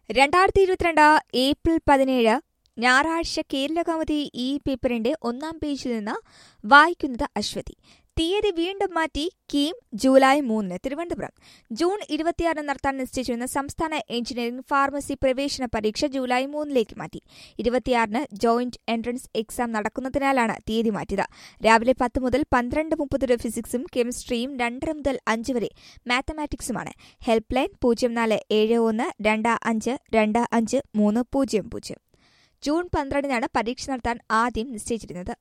രണ്ടായിരത്തി ഇരുപത്തിരണ്ട് ഏപ്രിൽ പതിനേഴ് ഞായറാഴ്ച കേരള കൗമുദി ഈ പേപ്പറിന്റെ ഒന്നാം പേജിൽ നിന്ന് വായിക്കുന്നത് അശ്വതി തീയതി വീണ്ടും മാറ്റി കീം ജൂലൈ മൂന്നിന് തിരുവനന്തപുരം ജൂൺ ഇരുപത്തിയാറിന് നടത്താൻ നിശ്ചയിച്ചിരുന്ന സംസ്ഥാന എഞ്ചിനീയറിംഗ് ഫാർമസി പ്രവേശന പരീക്ഷ ജൂലൈ മൂന്നിലേക്ക് മാറ്റി ഇരുപത്തിയാറിന് ജോയിന്റ് എൻട്രൻസ് എക്സാം നടക്കുന്നതിനാലാണ് തീയതി മാറ്റിയത് രാവിലെ പത്ത് മുതൽ പന്ത്രണ്ട് മുപ്പത് വരെ ഫിസിക്സും കെമിസ്ട്രിയും രണ്ടര മുതൽ അഞ്ച് വരെ മാത്തമാറ്റിക്സുമാണ് ഹെൽപ്പ് ലൈൻ പൂജ്യം നാല് ഏഴ് ഒന്ന് രണ്ട് അഞ്ച് രണ്ട് അഞ്ച് മൂന്ന് പൂജ്യം പൂജ്യം ജൂൺ പന്ത്രണ്ടിനാണ് പരീക്ഷ നടത്താൻ ആദ്യം നിശ്ചയിച്ചിരുന്നത്